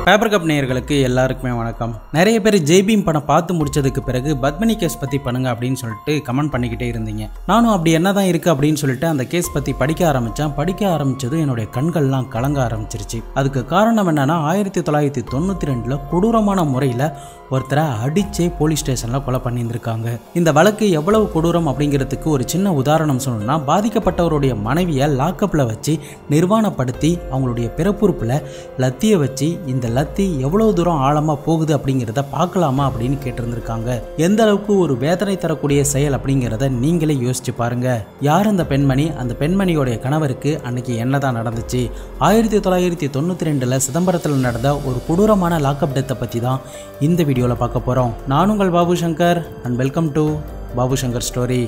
paper cup நேயர்களுக்கு எல்லாருக்குமே வணக்கம் நிறைய பேர் ஜெய்பீம் படம் பார்த்து முடிச்சதுக்கு பிறகு பத்மினி கேஸ் பத்தி பண்ணுங்க அப்படின்னு சொல்லிட்டு கமெண்ட் பண்ணிக்கிட்டே இருந்தீங்க நானும் அப்படி என்னதான் இருக்கு அப்படின்னு சொல்லிட்டு அந்த கேஸ் பத்தி படிக்க ஆரம்பிச்சேன் படிக்க ஆரம்பிச்சதும் என்னுடைய கண்கள்லாம் கலங்க ஆரம்பிச்சிருச்சு அதுக்கு காரணம் என்னன்னா ஆயிரத்தி தொள்ளாயிரத்தி தொண்ணூத்தி ரெண்டுல கொடூரமான முறையில ஒருத்தரை அடிச்சே போலீஸ் ஸ்டேஷன்ல கொலை பண்ணியிருந்திருக்காங்க இந்த வழக்கு எவ்வளவு கொடூரம் அப்படிங்கிறதுக்கு ஒரு சின்ன உதாரணம் சொல்லணும்னா பாதிக்கப்பட்டவருடைய மனைவியை லாக்கப்ல வச்சு நிர்வாணப்படுத்தி அவங்களுடைய பிறப்புறுப்புல லத்தியை வச்சு இந்த லத்தி எவ்வளவு தூரம் ஆழமா போகுது அப்படிங்கிறத பார்க்கலாமா அப்படின்னு கேட்டிருந்திருக்காங்க எந்த அளவுக்கு ஒரு வேதனை தரக்கூடிய செயல் அப்படிங்கிறத நீங்களே யோசிச்சு பாருங்க யார் அந்த பெண்மணி அந்த பெண்மணியோடைய கணவருக்கு அன்னைக்கு என்னதான் நடந்துச்சு ஆயிரத்தி தொள்ளாயிரத்தி தொண்ணூத்தி ரெண்டுல சிதம்பரத்தில் நடந்த ஒரு கொடூரமான லாக்அப் டெத்தை பத்தி தான் இந்த வீடியோல பார்க்க போறோம் நான் உங்கள் Babu Shankar and welcome to Babu Shankar story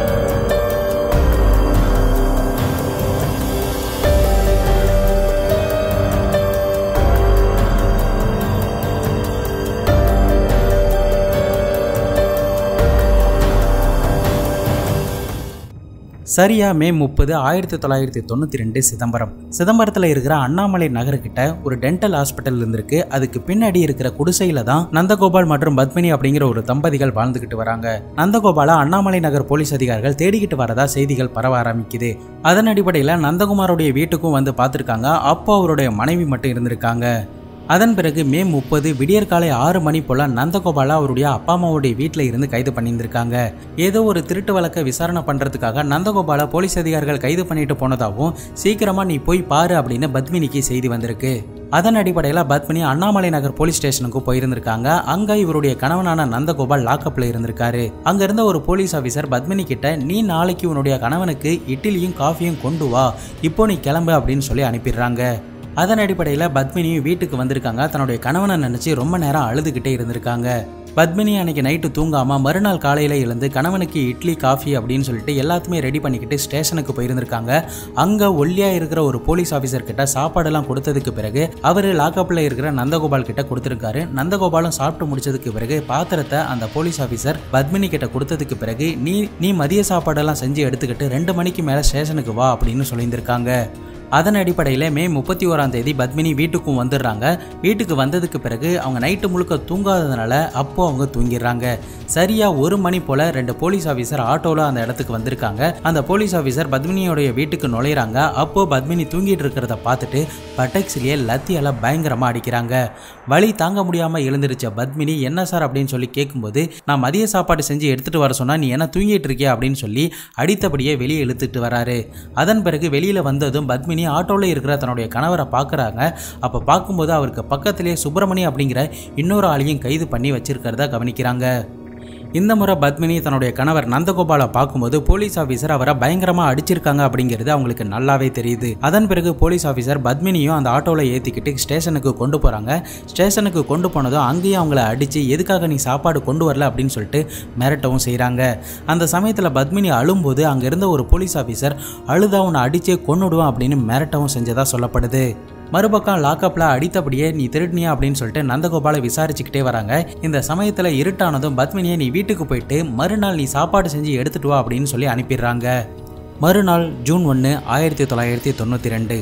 சரியா மே முப்பது ஆயிரத்தி தொள்ளாயிரத்தி தொண்ணூற்றி ரெண்டு சிதம்பரம் சிதம்பரத்தில் இருக்கிற அண்ணாமலை நகர்கிட்ட ஒரு டென்டல் ஹாஸ்பிட்டல் இருந்திருக்கு அதுக்கு பின்னாடி இருக்கிற குடிசையில தான் நந்தகோபால் மற்றும் பத்மினி அப்படிங்கிற ஒரு தம்பதிகள் வாழ்ந்துகிட்டு வராங்க நந்தகோபால அண்ணாமலை நகர் போலீஸ் அதிகாரிகள் தேடிக்கிட்டு வரதா செய்திகள் பரவ ஆரம்பிக்குது அதன் அடிப்படையில் நந்தகுமாருடைய வீட்டுக்கும் வந்து பார்த்துருக்காங்க அப்போ அவருடைய மனைவி மட்டும் இருந்திருக்காங்க அதன் பிறகு மே முப்பது விடியற்காலை ஆறு மணி போல நந்தகோபாலா அவருடைய அப்பா அம்மாவுடைய வீட்டில் இருந்து கைது பண்ணியிருந்திருக்காங்க ஏதோ ஒரு திருட்டு வழக்கை விசாரணை பண்றதுக்காக நந்தகோபாலா போலீஸ் அதிகாரிகள் கைது பண்ணிட்டு போனதாகவும் சீக்கிரமா நீ போய் பாரு அப்படின்னு பத்மினிக்கு செய்தி வந்திருக்கு அதன் அடிப்படையில் பத்மினி அண்ணாமலை நகர் போலீஸ் ஸ்டேஷனுக்கு போயிருந்திருக்காங்க அங்க இவருடைய கணவனான நந்தகோபால் லாக்அப்ல இருந்திருக்காரு அங்க இருந்த ஒரு போலீஸ் ஆபீசர் பத்மினி கிட்ட நீ நாளைக்கு உன்னுடைய கணவனுக்கு இட்லியும் காஃபியும் கொண்டு வா இப்போ நீ கிளம்பு அப்படின்னு சொல்லி அனுப்பிடுறாங்க அதன் அடிப்படையில் பத்மினியும் வீட்டுக்கு வந்திருக்காங்க தன்னுடைய கணவனை நினச்சி ரொம்ப நேரம் அழுதுகிட்டே இருந்திருக்காங்க பத்மினி அன்னைக்கு நைட்டு தூங்காம மறுநாள் காலையில எழுந்து கணவனுக்கு இட்லி காஃபி அப்படின்னு சொல்லிட்டு எல்லாத்தையுமே ரெடி பண்ணிக்கிட்டு ஸ்டேஷனுக்கு போயிருந்திருக்காங்க அங்க ஒல்லியா இருக்கிற ஒரு போலீஸ் ஆஃபீஸர் கிட்ட சாப்பாடெல்லாம் கொடுத்ததுக்கு பிறகு அவர் லாக்அப்ல இருக்கிற நந்தகோபால் கிட்ட கொடுத்திருக்காரு நந்தகோபாலும் சாப்பிட்டு முடிச்சதுக்கு பிறகு பாத்திரத்தை அந்த போலீஸ் ஆஃபீஸர் பத்மினி கிட்ட கொடுத்ததுக்கு பிறகு நீ நீ மதிய சாப்பாடெல்லாம் செஞ்சு எடுத்துக்கிட்டு ரெண்டு மணிக்கு மேல ஸ்டேஷனுக்கு வா அப்படின்னு சொல்லியிருந்திருக்காங்க அதன் அடிப்படையில் மே முப்பத்தி ஓராம் தேதி பத்மினி வீட்டுக்கும் வந்துடுறாங்க வீட்டுக்கு வந்ததுக்கு பிறகு அவங்க நைட்டு முழுக்க தூங்காததுனால அப்போ அவங்க தூங்கிடுறாங்க சரியா ஒரு மணி போல ரெண்டு போலீஸ் ஆஃபீஸர் ஆட்டோவில் அந்த இடத்துக்கு வந்திருக்காங்க அந்த போலீஸ் ஆஃபீஸர் பத்மினியோடைய வீட்டுக்கு நுழையிறாங்க அப்போ பத்மினி தூங்கிட்டு இருக்கிறத பார்த்துட்டு பட்டக்ஸ்லேயே லத்தியால பயங்கரமாக அடிக்கிறாங்க வலி தாங்க முடியாமல் எழுந்திருச்ச பத்மினி என்ன சார் அப்படின்னு சொல்லி கேட்கும்போது நான் மதிய சாப்பாடு செஞ்சு எடுத்துட்டு வர சொன்னா நீ என்ன தூங்கிட்டு இருக்கியா அப்படின்னு சொல்லி அடித்தபடியே வெளியே இழுத்துட்டு வராரு அதன் பிறகு வெளியில வந்ததும் பத்மினி ஆட்டோவில் இருக்கிற தன்னுடைய கணவரை பார்க்குறாங்க அப்போ பார்க்கும்போது அவருக்கு பக்கத்திலேயே சுப்பிரமணி அப்படிங்கிற இன்னொரு ஆளையும் கைது பண்ணி வச்சிருக்கிறத கவனிக்கிறாங்க இந்த முறை பத்மினி தன்னுடைய கணவர் நந்தகோபாலை பார்க்கும்போது போலீஸ் ஆஃபீஸர் அவரை பயங்கரமாக அடிச்சிருக்காங்க அப்படிங்கிறது அவங்களுக்கு நல்லாவே தெரியுது அதன் பிறகு போலீஸ் ஆஃபீஸர் பத்மினியும் அந்த ஆட்டோவில் ஏற்றிக்கிட்டு ஸ்டேஷனுக்கு கொண்டு போகிறாங்க ஸ்டேஷனுக்கு கொண்டு போனதும் அங்கேயும் அவங்கள அடித்து எதுக்காக நீ சாப்பாடு கொண்டு வரல அப்படின்னு சொல்லிட்டு மிரட்டவும் செய்கிறாங்க அந்த சமயத்தில் பத்மினி அழும்போது அங்கே இருந்த ஒரு போலீஸ் ஆஃபீஸர் அழுதா உன்னை அடிச்சே கொன்னுடுவேன் அப்படின்னு மிரட்டவும் செஞ்சதாக சொல்லப்படுது மறுபக்கம் லாக்அப்ல அடித்தபடியே நீ திருடினியா அப்படின்னு சொல்லிட்டு நந்தகோபாலை விசாரிச்சுக்கிட்டே வராங்க இந்த சமயத்துல இருட்டானதும் பத்மினியை நீ வீட்டுக்கு போயிட்டு மறுநாள் நீ சாப்பாடு செஞ்சு எடுத்துட்டு வா அப்படின்னு சொல்லி அனுப்பிடுறாங்க மறுநாள் ஜூன் ஒன்று ஆயிரத்தி தொள்ளாயிரத்தி தொண்ணூற்றி ரெண்டு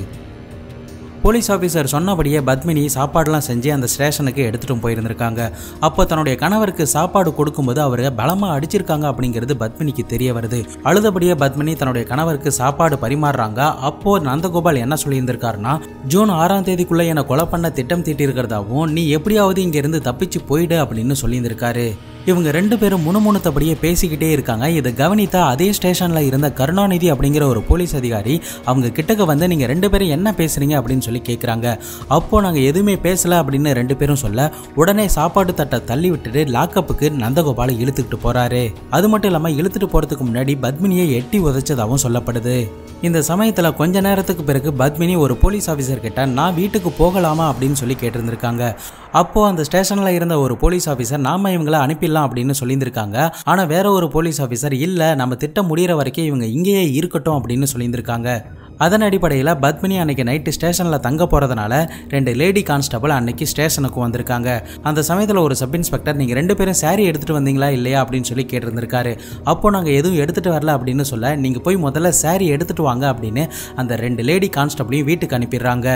போலீஸ் ஆஃபீஸர் சொன்னபடியே பத்மினி சாப்பாடெல்லாம் செஞ்சு அந்த ஸ்டேஷனுக்கு எடுத்துட்டும் போயிருந்திருக்காங்க அப்போ தன்னுடைய கணவருக்கு சாப்பாடு கொடுக்கும்போது அவர் பலமாக அடிச்சிருக்காங்க அப்படிங்கிறது பத்மினிக்கு தெரிய வருது அழுதபடியே பத்மினி தன்னுடைய கணவருக்கு சாப்பாடு பரிமாறுறாங்க அப்போ நந்தகோபால் என்ன சொல்லியிருந்திருக்காருன்னா ஜூன் ஆறாம் தேதிக்குள்ள என்னை கொலை பண்ண திட்டம் தீட்டியிருக்கிறதாவும் நீ எப்படியாவது இங்கிருந்து தப்பிச்சு போயிடு அப்படின்னு சொல்லியிருந்திருக்காரு இவங்க ரெண்டு பேரும் முணுமுணுத்தபடியே பேசிக்கிட்டே இருக்காங்க இதை கவனித்தா அதே ஸ்டேஷன்ல இருந்த கருணாநிதி அப்படிங்கிற ஒரு போலீஸ் அதிகாரி அவங்க கிட்டக்க வந்து நீங்க ரெண்டு பேரும் என்ன பேசுறீங்க அப்படின்னு சொல்லி கேட்குறாங்க அப்போ நாங்க எதுவுமே பேசல அப்படின்னு ரெண்டு பேரும் சொல்ல உடனே சாப்பாடு தட்டை தள்ளி விட்டுட்டு லாக்கப்புக்கு நந்தகோபாலை இழுத்துக்கிட்டு போறாரு அது மட்டும் இல்லாம இழுத்துட்டு போறதுக்கு முன்னாடி பத்மினியை எட்டி உதைச்சதாகவும் சொல்லப்படுது இந்த சமயத்துல கொஞ்ச நேரத்துக்கு பிறகு பத்மினி ஒரு போலீஸ் ஆஃபீஸர் கிட்ட நான் வீட்டுக்கு போகலாமா அப்படின்னு சொல்லி கேட்டிருந்திருக்காங்க அப்போ அந்த ஸ்டேஷன்ல இருந்த ஒரு போலீஸ் ஆஃபீஸர் நாம இவங்களை அனுப்பிடலாம் அப்படின்னு சொல்லியிருந்திருக்காங்க ஆனா வேற ஒரு போலீஸ் ஆஃபீஸர் இல்ல நம்ம திட்டம் முடியிற வரைக்கும் இவங்க இங்கேயே இருக்கட்டும் அப்படின்னு சொல்லியிருந்திருக்காங்க அதன் அடிப்படையில் பத்மினி அன்னைக்கு நைட்டு ஸ்டேஷனில் தங்க போகிறதுனால ரெண்டு லேடி கான்ஸ்டபிள் அன்னைக்கு ஸ்டேஷனுக்கு வந்திருக்காங்க அந்த சமயத்தில் ஒரு சப் இன்ஸ்பெக்டர் நீங்கள் ரெண்டு பேரும் saree எடுத்துகிட்டு வந்தீங்களா இல்லையா அப்படின்னு சொல்லி கேட்டிருந்திருக்காரு அப்போ நாங்கள் எதுவும் எடுத்துகிட்டு வரல அப்படின்னு சொல்ல நீங்கள் போய் முதல்ல saree எடுத்துகிட்டு வாங்க அப்படின்னு அந்த ரெண்டு லேடி கான்ஸ்டபிளையும் வீட்டுக்கு அனுப்பிடுறாங்க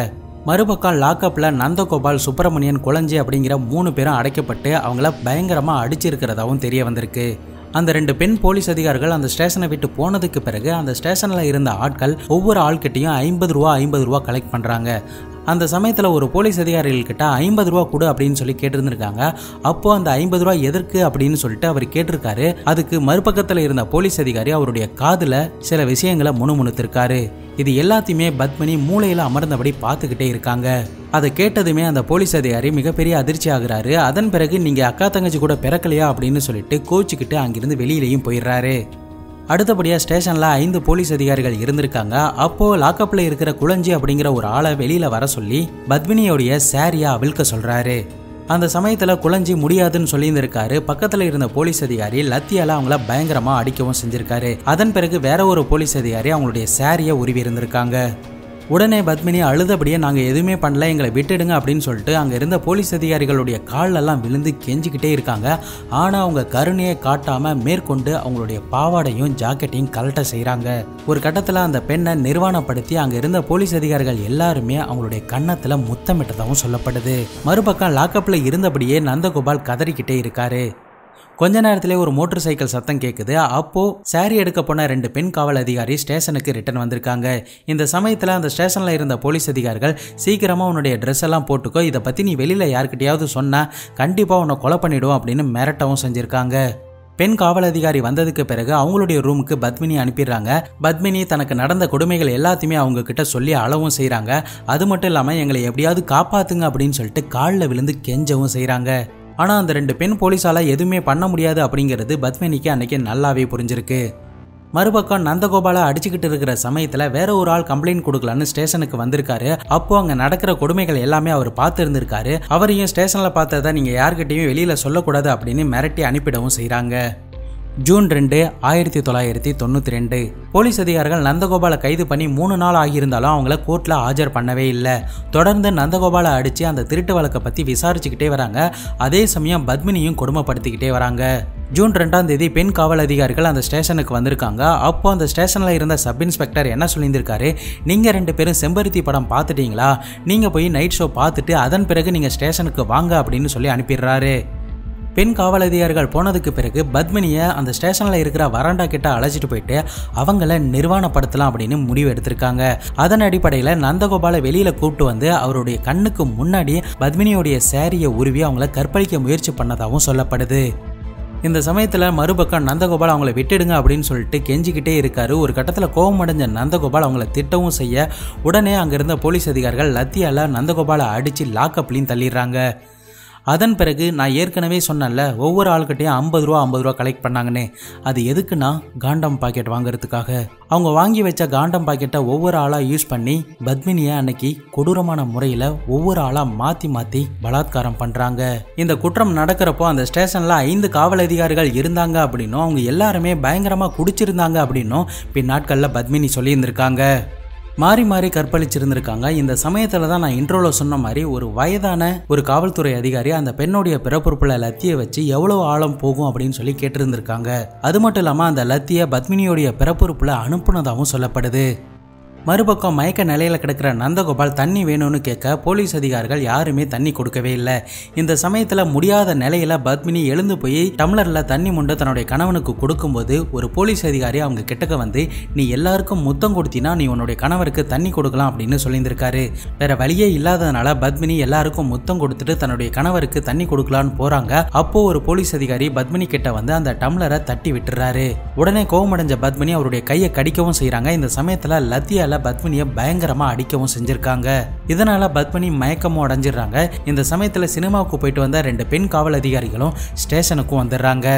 மறுபக்கம் லாக்அப்ல நந்தகோபால் சுப்பிரமணியன் குளஞ்சி அப்படிங்கிற மூணு பேரும் அடைக்கப்பட்டு அவங்கள பயங்கரமா அடிச்சிருக்கிறதாவும் தெரிய வந்திருக்கு அந்த ரெண்டு பெண் போலீஸ் அதிகாரிகள் அந்த ஸ்டேஷனை விட்டு போனதுக்கு பிறகு அந்த ஸ்டேஷன்ல இருந்த ஆட்கள் ஒவ்வொரு ஆள்கிட்டையும் ஐம்பது ரூபா ஐம்பது ரூபா கலெக்ட் பண்றாங்க அந்த சமயத்தில் ஒரு போலீஸ் அதிகாரிகள் கிட்ட ஐம்பது ரூபா கொடு அப்படின்னு சொல்லி கேட்டிருந்திருக்காங்க அப்போ அந்த ஐம்பது ரூபா எதற்கு அப்படின்னு சொல்லிட்டு அவர் கேட்டிருக்காரு அதுக்கு மறுபக்கத்தில் இருந்த போலீஸ் அதிகாரி அவருடைய காதுல சில விஷயங்களை முணுமுணுத்திருக்காரு இது எல்லாத்தையுமே பத்மினி மூளையில அமர்ந்தபடி பார்த்துக்கிட்டே இருக்காங்க அதை கேட்டதுமே அந்த போலீஸ் அதிகாரி மிகப்பெரிய அதிர்ச்சி ஆகுறாரு அதன் பிறகு நீங்க அக்கா தங்கச்சி கூட பிறக்கலையா அப்படின்னு சொல்லிட்டு கோச்சுக்கிட்டு அங்கிருந்து வெளியிலையும் போயிடுறாரு அடுத்தபடியாக ஸ்டேஷனில் ஐந்து போலீஸ் அதிகாரிகள் இருந்திருக்காங்க அப்போ லாக்கப்பில் இருக்கிற குளஞ்சி அப்படிங்கிற ஒரு ஆளை வெளியில் வர சொல்லி பத்மினியோடைய சாரியை அவிழ்க்க சொல்கிறாரு அந்த சமயத்தில் குளஞ்சி முடியாதுன்னு சொல்லியிருந்திருக்காரு பக்கத்தில் இருந்த போலீஸ் அதிகாரி லத்தியால அவங்கள பயங்கரமாக அடிக்கவும் செஞ்சிருக்காரு அதன் பிறகு வேற ஒரு போலீஸ் அதிகாரி அவங்களுடைய சாரியை உருவி இருந்திருக்காங்க உடனே பத்மினி அழுதபடியே நாங்கள் எதுவுமே பண்ணல எங்களை விட்டுடுங்க அப்படின்னு சொல்லிட்டு அங்கே இருந்த போலீஸ் அதிகாரிகளுடைய காலெல்லாம் விழுந்து கெஞ்சிக்கிட்டே இருக்காங்க ஆனால் அவங்க கருணையை காட்டாமல் மேற்கொண்டு அவங்களுடைய பாவாடையும் ஜாக்கெட்டையும் கலட்ட செய்கிறாங்க ஒரு கட்டத்தில் அந்த பெண்ணை நிர்வாணப்படுத்தி அங்கே இருந்த போலீஸ் அதிகாரிகள் எல்லாருமே அவங்களுடைய கன்னத்தில் முத்தமிட்டதாகவும் சொல்லப்படுது மறுபக்கம் லாக்கப்பில் இருந்தபடியே நந்தகோபால் கதறிக்கிட்டே இருக்காரு கொஞ்ச நேரத்திலே ஒரு மோட்டார் சைக்கிள் சத்தம் கேட்குது அப்போ சாரி எடுக்க போன ரெண்டு பெண் காவல் அதிகாரி ஸ்டேஷனுக்கு ரிட்டர்ன் வந்திருக்காங்க இந்த சமயத்தில் அந்த ஸ்டேஷனில் இருந்த போலீஸ் அதிகாரிகள் சீக்கிரமாக உன்னுடைய ட்ரெஸ் எல்லாம் போட்டுக்கோ இதை பற்றி நீ வெளியில் யார்கிட்டயாவது சொன்னா கண்டிப்பாக உன்னை கொலை பண்ணிடுவோம் அப்படின்னு மிரட்டவும் செஞ்சுருக்காங்க பெண் காவல் அதிகாரி வந்ததுக்கு பிறகு அவங்களுடைய ரூமுக்கு பத்மினி அனுப்பிடுறாங்க பத்மினி தனக்கு நடந்த கொடுமைகள் எல்லாத்தையுமே அவங்க கிட்ட சொல்லி அளவும் செய்கிறாங்க அது மட்டும் இல்லாமல் எங்களை எப்படியாவது காப்பாத்துங்க அப்படின்னு சொல்லிட்டு காலில் விழுந்து கெஞ்சவும் செய்கிறாங்க ஆனால் அந்த ரெண்டு பெண் போலீஸால எதுவுமே பண்ண முடியாது அப்படிங்கிறது பத்மினிக்கு அன்னைக்கு நல்லாவே புரிஞ்சிருக்கு மறுபக்கம் நந்தகோபாலை அடிச்சுக்கிட்டு இருக்கிற சமயத்தில் வேற ஒரு ஆள் கம்ப்ளைண்ட் கொடுக்கலான்னு ஸ்டேஷனுக்கு வந்திருக்காரு அப்போ அங்கே நடக்கிற கொடுமைகள் எல்லாமே அவர் பார்த்து இருந்திருக்காரு அவரையும் ஸ்டேஷனில் பார்த்ததை நீங்கள் யார்கிட்டையும் வெளியில் சொல்லக்கூடாது அப்படின்னு மிரட்டி அனுப்பிடவும் செய்கிறாங்க ஜூன் ரெண்டு ஆயிரத்தி தொள்ளாயிரத்தி தொண்ணூற்றி ரெண்டு போலீஸ் அதிகாரிகள் நந்தகோபாலை கைது பண்ணி மூணு நாள் ஆகியிருந்தாலும் அவங்கள கோர்ட்டில் ஆஜர் பண்ணவே இல்லை தொடர்ந்து நந்தகோபாலை அடித்து அந்த திருட்டு வழக்கை பற்றி விசாரிச்சுக்கிட்டே வராங்க அதே சமயம் பத்மினியும் கொடுமைப்படுத்திக்கிட்டே வராங்க ஜூன் ரெண்டாம் தேதி பெண் காவல் அதிகாரிகள் அந்த ஸ்டேஷனுக்கு வந்திருக்காங்க அப்போ அந்த ஸ்டேஷனில் இருந்த சப் இன்ஸ்பெக்டர் என்ன சொல்லியிருந்திருக்காரு நீங்கள் ரெண்டு பேரும் செம்பருத்தி படம் பார்த்துட்டீங்களா நீங்கள் போய் நைட் ஷோ பார்த்துட்டு அதன் பிறகு நீங்கள் ஸ்டேஷனுக்கு வாங்க அப்படின்னு சொல்லி அனுப்பிடுறாரு பெண் காவல் அதிகாரிகள் போனதுக்கு பிறகு பத்மினியை அந்த ஸ்டேஷனில் இருக்கிற வராண்டா கிட்ட அழைச்சிட்டு போயிட்டு அவங்கள நிர்வாணப்படுத்தலாம் அப்படின்னு முடிவு எடுத்திருக்காங்க அதன் அடிப்படையில் நந்தகோபாலை வெளியில் கூப்பிட்டு வந்து அவருடைய கண்ணுக்கு முன்னாடி பத்மினியோடைய சேரியை உருவி அவங்கள கற்பழிக்க முயற்சி பண்ணதாகவும் சொல்லப்படுது இந்த சமயத்தில் மறுபக்கம் நந்தகோபால் அவங்கள விட்டுடுங்க அப்படின்னு சொல்லிட்டு கெஞ்சிக்கிட்டே இருக்காரு ஒரு கட்டத்தில் கோபம் அடைஞ்ச நந்தகோபால் அவங்கள திட்டவும் செய்ய உடனே அங்கே இருந்த போலீஸ் அதிகாரிகள் லத்தியால நந்தகோபாலை அடித்து லாக்கப்லையும் தள்ளிடுறாங்க அதன் பிறகு நான் ஏற்கனவே சொன்னேன்ல ஒவ்வொரு ஆள்கிட்டையும் ஐம்பது ரூபா ஐம்பது ரூபா கலெக்ட் பண்ணாங்கன்னு அது எதுக்குன்னா காண்டம் பாக்கெட் வாங்குறதுக்காக அவங்க வாங்கி வச்ச காண்டம் பாக்கெட்டை ஒவ்வொரு ஆளாக யூஸ் பண்ணி பத்மினியை அன்னைக்கு கொடூரமான முறையில் ஒவ்வொரு ஆளாக மாற்றி மாற்றி பலாத்காரம் பண்ணுறாங்க இந்த குற்றம் நடக்கிறப்போ அந்த ஸ்டேஷனில் ஐந்து காவல் அதிகாரிகள் இருந்தாங்க அப்படின்னும் அவங்க எல்லாருமே பயங்கரமாக குடிச்சிருந்தாங்க அப்படின்னும் பின்னாட்களில் பத்மினி சொல்லியிருந்திருக்காங்க மாறி மாறி கற்பழிச்சிருந்திருக்காங்க இந்த சமயத்தில் தான் நான் இன்ட்ரோவில் சொன்ன மாதிரி ஒரு வயதான ஒரு காவல்துறை அதிகாரி அந்த பெண்ணுடைய பிறப்புறுப்புல லத்தியை வச்சு எவ்வளோ ஆழம் போகும் அப்படின்னு சொல்லி கேட்டிருந்திருக்காங்க அது மட்டும் இல்லாமல் அந்த லத்தியை பத்மினியோடைய பிறப்புறுப்புல அனுப்புனதாகவும் சொல்லப்படுது மறுபக்கம் மயக்க நிலையில கிடக்கிற நந்தகோபால் தண்ணி வேணும்னு கேட்க போலீஸ் அதிகாரிகள் யாருமே தண்ணி கொடுக்கவே இல்லை இந்த சமயத்துல முடியாத நிலையில பத்மினி எழுந்து போய் டம்ளர்ல தண்ணி முண்டு தன்னுடைய கணவனுக்கு கொடுக்கும்போது ஒரு போலீஸ் அதிகாரி அவங்க கிட்டக்க வந்து நீ எல்லாருக்கும் முத்தம் கொடுத்தினா நீ உன்னுடைய கணவருக்கு தண்ணி கொடுக்கலாம் அப்படின்னு சொல்லியிருந்திருக்காரு வேற வழியே இல்லாததுனால பத்மினி எல்லாருக்கும் முத்தம் கொடுத்துட்டு தன்னுடைய கணவருக்கு தண்ணி கொடுக்கலான்னு போறாங்க அப்போ ஒரு போலீஸ் அதிகாரி பத்மினி கிட்ட வந்து அந்த டம்ளரை தட்டி விட்டுறாரு உடனே கோவமடைஞ்ச பத்மினி அவருடைய கையை கடிக்கவும் செய்றாங்க இந்த சமயத்துல லத்தியால பத்மினியை பயங்கரமா அடிக்கவும் செஞ்சிருக்காங்க இதனால பத்மினி மயக்கமும் அடைஞ்சிடுறாங்க இந்த சமயத்துல சினிமாவுக்கு போயிட்டு வந்த ரெண்டு பெண் காவல் அதிகாரிகளும் ஸ்டேஷனுக்கும் வந்துடுறாங்க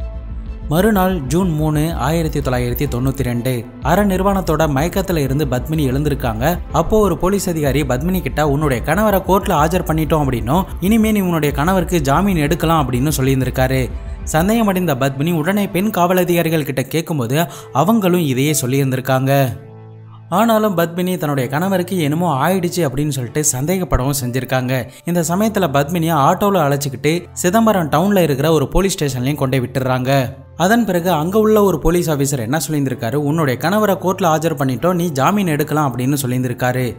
மறுநாள் ஜூன் மூணு ஆயிரத்தி தொள்ளாயிரத்தி தொண்ணூற்றி ரெண்டு அற நிர்வாணத்தோட மயக்கத்தில் இருந்து பத்மினி எழுந்திருக்காங்க அப்போ ஒரு போலீஸ் அதிகாரி பத்மினி கிட்ட உன்னுடைய கணவரை கோர்ட்டில் ஆஜர் பண்ணிட்டோம் அப்படின்னும் இனிமே நீ உன்னுடைய கணவருக்கு ஜாமீன் எடுக்கலாம் அப்படின்னு சொல்லியிருந்திருக்காரு சந்தேகமடைந்த பத்மினி உடனே பெண் காவல் அதிகாரிகள் கிட்ட கேட்கும்போது அவங்களும் இதையே சொல்லியிருந்திருக்காங்க ஆனாலும் பத்மினி தன்னுடைய கணவருக்கு என்னமோ ஆயிடுச்சு அப்படின்னு சொல்லிட்டு சந்தேகப்படவும் செஞ்சிருக்காங்க இந்த சமயத்துல பத்மினியை ஆட்டோவில் அழைச்சிக்கிட்டு சிதம்பரம் டவுன்ல இருக்கிற ஒரு போலீஸ் ஸ்டேஷன்லையும் கொண்டு போய் விட்டுறாங்க அதன் பிறகு அங்க உள்ள ஒரு போலீஸ் ஆஃபீஸர் என்ன சொல்லியிருந்திருக்காரு உன்னுடைய கணவரை கோர்ட்ல ஆஜர் பண்ணிட்டோம் நீ ஜாமீன் எடுக்கலாம் அப்படின்னு சொல்லியிருந்திருக்காரு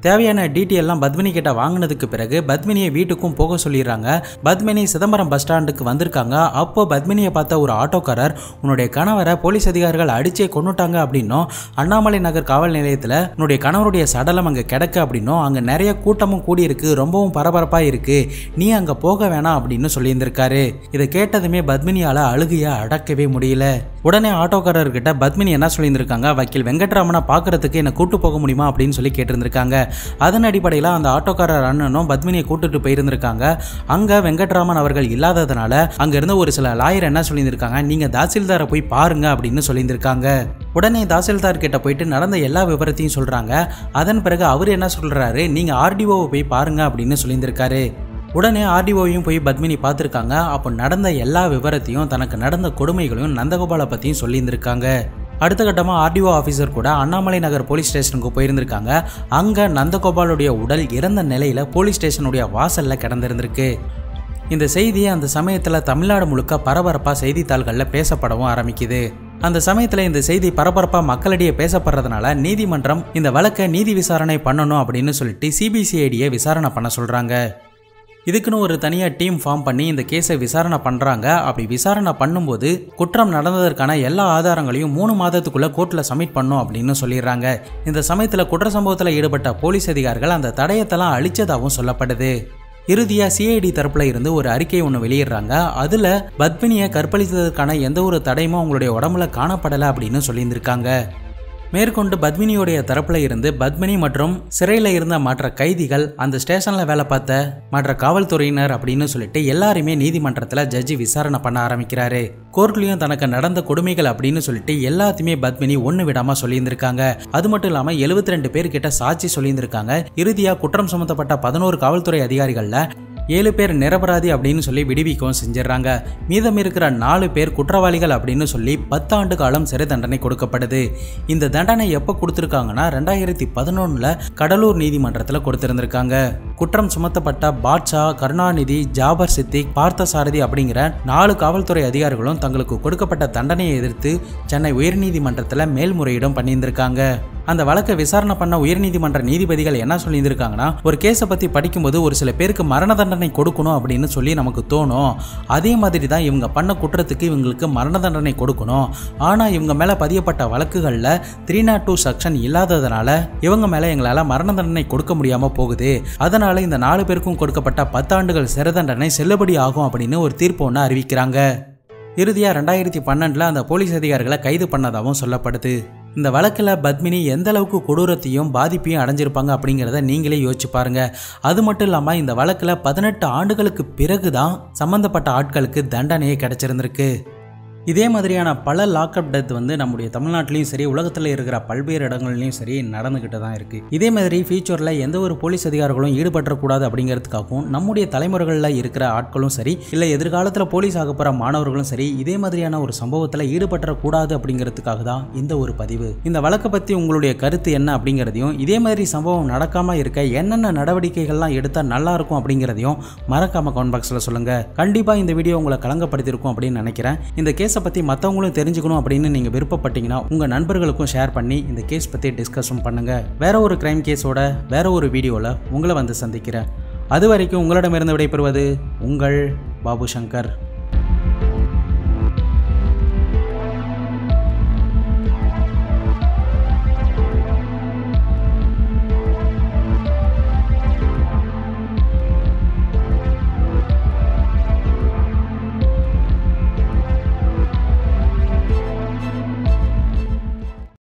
தேவையான டீட்டெயிலாம் பத்மினி கிட்ட வாங்கினதுக்கு பிறகு பத்மினியை வீட்டுக்கும் போக சொல்லிடுறாங்க பத்மினி சிதம்பரம் பஸ் ஸ்டாண்டுக்கு வந்திருக்காங்க அப்போ பத்மினியை பார்த்த ஒரு ஆட்டோக்காரர் உன்னுடைய கணவரை போலீஸ் அதிகாரிகள் அடிச்சே கொண்டுட்டாங்க அப்படின்னும் அண்ணாமலை நகர் காவல் நிலையத்தில் உன்னுடைய கணவருடைய சடலம் அங்கே கிடக்கு அப்படின்னும் அங்கே நிறைய கூட்டமும் கூடி இருக்கு ரொம்பவும் பரபரப்பாக இருக்கு நீ அங்கே போக வேணாம் அப்படின்னு சொல்லியிருந்திருக்காரு இதை கேட்டதுமே பத்மினியால் அழுகையை அடக்கவே முடியல உடனே ஆட்டோக்காரர்கிட்ட பத்மினி என்ன சொல்லியிருந்திருக்காங்க வக்கீல் வெங்கட்ராமனை பார்க்கறதுக்கு என்னை கூட்டு போக முடியுமா அப்படின்னு சொல்லி கேட்டிருந்திருக்காங்க அதன் அடிப்படையில் அந்த ஆட்டோக்காரர் அண்ணனும் பத்மினியை கூட்டிட்டு போயிருந்திருக்காங்க அங்கே வெங்கட்ராமன் அவர்கள் இல்லாததுனால அங்க இருந்த ஒரு சில லாயர் என்ன சொல்லியிருந்திருக்காங்க நீங்க தாசில்தாரை போய் பாருங்க அப்படின்னு சொல்லியிருந்திருக்காங்க உடனே தாசில்தார் கிட்ட போயிட்டு நடந்த எல்லா விவரத்தையும் சொல்றாங்க அதன் பிறகு அவர் என்ன சொல்றாரு நீங்க ஆர்டிஓவை போய் பாருங்க அப்படின்னு சொல்லியிருந்திருக்காரு உடனே ஆர்டிஓவையும் போய் பத்மினி பார்த்துருக்காங்க அப்போ நடந்த எல்லா விவரத்தையும் தனக்கு நடந்த கொடுமைகளையும் நந்தகோபாலை பற்றியும் சொல்லியிருந்திருக்காங்க அடுத்த கட்டமாக ஆர்டிஓ ஆஃபீஸர் கூட அண்ணாமலை நகர் போலீஸ் ஸ்டேஷனுக்கு போயிருந்திருக்காங்க அங்கே நந்தகோபாலுடைய உடல் இறந்த நிலையில் போலீஸ் ஸ்டேஷனுடைய வாசலில் கிடந்திருந்திருக்கு இந்த செய்தி அந்த சமயத்தில் தமிழ்நாடு முழுக்க பரபரப்பாக செய்தித்தாள்களில் பேசப்படவும் ஆரம்பிக்குது அந்த சமயத்தில் இந்த செய்தி பரபரப்பாக மக்களிடையே பேசப்படுறதுனால நீதிமன்றம் இந்த வழக்கை நீதி விசாரணை பண்ணணும் அப்படின்னு சொல்லிட்டு சிபிசிஐடியை விசாரணை பண்ண சொல்கிறாங்க இதுக்குன்னு ஒரு தனியாக டீம் ஃபார்ம் பண்ணி இந்த கேஸை விசாரணை பண்ணுறாங்க அப்படி விசாரணை பண்ணும்போது குற்றம் நடந்ததற்கான எல்லா ஆதாரங்களையும் மூணு மாதத்துக்குள்ளே கோர்ட்டில் சப்மிட் பண்ணும் அப்படின்னு சொல்லிடுறாங்க இந்த சமயத்தில் குற்ற சம்பவத்தில் ஈடுபட்ட போலீஸ் அதிகாரிகள் அந்த தடயத்தெல்லாம் அழிச்சதாகவும் சொல்லப்படுது இறுதியா சிஐடி தரப்புல இருந்து ஒரு அறிக்கை ஒன்று வெளியிடுறாங்க அதுல பத்மினியை கற்பழித்ததற்கான எந்த ஒரு தடையுமும் அவங்களுடைய உடம்புல காணப்படலை அப்படின்னு சொல்லியிருந்திருக்காங்க மேற்கொண்டு பத்மினியோடைய தரப்புல இருந்து பத்மினி மற்றும் சிறையில் இருந்த மற்ற கைதிகள் அந்த ஸ்டேஷன்ல வேலை பார்த்த மற்ற காவல்துறையினர் அப்படின்னு சொல்லிட்டு எல்லாருமே நீதிமன்றத்தில் ஜட்ஜி விசாரணை பண்ண ஆரம்பிக்கிறாரு கோர்ட்லயும் தனக்கு நடந்த கொடுமைகள் அப்படின்னு சொல்லிட்டு எல்லாத்தையுமே பத்மினி ஒன்று விடாம சொல்லியிருந்திருக்காங்க அது மட்டும் இல்லாம எழுபத்தி ரெண்டு பேர்கிட்ட சாட்சி சொல்லியிருந்திருக்காங்க இறுதியா குற்றம் சுமத்தப்பட்ட பதினோரு காவல்துறை அதிகாரிகள்ல ஏழு பேர் நிரபராதி அப்படின்னு சொல்லி விடுவிக்கவும் செஞ்சிடறாங்க மீதம் இருக்கிற நாலு பேர் குற்றவாளிகள் அப்படின்னு சொல்லி பத்தாண்டு காலம் சிறை தண்டனை கொடுக்கப்படுது இந்த தண்டனை எப்போ கொடுத்துருக்காங்கன்னா ரெண்டாயிரத்தி பதினொன்னுல கடலூர் நீதிமன்றத்தில் கொடுத்திருந்திருக்காங்க குற்றம் சுமத்தப்பட்ட பாட்ஷா கருணாநிதி ஜாபர் சித்திக் பார்த்தசாரதி அப்படிங்கிற நாலு காவல்துறை அதிகாரிகளும் தங்களுக்கு கொடுக்கப்பட்ட தண்டனையை எதிர்த்து சென்னை உயர்நீதிமன்றத்தில் மேல்முறையீடும் பண்ணியிருந்திருக்காங்க அந்த வழக்கை விசாரணை பண்ண உயர்நீதிமன்ற நீதிபதிகள் என்ன சொல்லியிருந்திருக்காங்கன்னா ஒரு கேஸை பற்றி படிக்கும்போது ஒரு சில பேருக்கு மரண தண்டனை கொடுக்கணும் அப்படின்னு சொல்லி நமக்கு தோணும் அதே மாதிரி தான் இவங்க பண்ண குற்றத்துக்கு இவங்களுக்கு மரண தண்டனை கொடுக்கணும் ஆனால் இவங்க மேலே பதியப்பட்ட வழக்குகளில் த்ரீ நாட் டூ செக்ஷன் இல்லாததுனால இவங்க மேலே எங்களால் மரண தண்டனை கொடுக்க முடியாமல் போகுது அதனால இந்த நாலு பேருக்கும் கொடுக்கப்பட்ட பத்தாண்டுகள் சிறை தண்டனை செல்லுபடி ஆகும் அப்படின்னு ஒரு தீர்ப்பு ஒன்று அறிவிக்கிறாங்க இறுதியாக ரெண்டாயிரத்தி பன்னெண்டில் அந்த போலீஸ் அதிகாரிகளை கைது பண்ணதாகவும் சொல்லப்படுது இந்த வழக்கில் பத்மினி எந்த அளவுக்கு கொடூரத்தையும் பாதிப்பையும் அடைஞ்சிருப்பாங்க அப்படிங்கிறத நீங்களே யோசிச்சு பாருங்க அது மட்டும் இல்லாமல் இந்த வழக்கில் பதினெட்டு ஆண்டுகளுக்கு பிறகு தான் சம்மந்தப்பட்ட ஆட்களுக்கு தண்டனையே கிடைச்சிருந்திருக்கு இதே மாதிரியான பல லாக்அப் டெத் வந்து நம்முடைய தமிழ்நாட்டிலையும் சரி உலகத்தில் இருக்கிற பல்வேறு இடங்கள்லையும் சரி நடந்துக்கிட்டு தான் இருக்குது இதே மாதிரி ஃபியூச்சரில் எந்த ஒரு போலீஸ் அதிகாரிகளும் ஈடுபடக்கூடாது அப்படிங்கிறதுக்காகவும் நம்முடைய தலைமுறைகளில் இருக்கிற ஆட்களும் சரி இல்லை எதிர்காலத்தில் போலீஸ் ஆக போகிற மாணவர்களும் சரி இதே மாதிரியான ஒரு சம்பவத்தில் ஈடுபடக்கூடாது அப்படிங்கிறதுக்காக தான் இந்த ஒரு பதிவு இந்த வழக்கை பற்றி உங்களுடைய கருத்து என்ன அப்படிங்கிறதையும் இதே மாதிரி சம்பவம் நடக்காமல் இருக்க என்னென்ன நடவடிக்கைகள்லாம் எடுத்தால் நல்லா இருக்கும் அப்படிங்கிறதையும் மறக்காம கமெண்ட் பாக்ஸில் சொல்லுங்கள் கண்டிப்பாக இந்த வீடியோ உங்களை கலங்கப்படுத்தியிருக்கும் அப்படின்னு நினைக்கிறேன் இந்த கேஸை பற்றி மற்றவங்களும் தெரிஞ்சுக்கணும் அப்படின்னு நீங்கள் விருப்பப்பட்டீங்கன்னா உங்கள் நண்பர்களுக்கும் ஷேர் பண்ணி இந்த கேஸ் பற்றி டிஸ்கஸும் பண்ணுங்கள் வேற ஒரு கிரைம் கேஸோட வேற ஒரு வீடியோவில் உங்களை வந்து சந்திக்கிறேன் அது வரைக்கும் உங்களிடமிருந்து விடைபெறுவது உங்கள் பாபு சங்கர்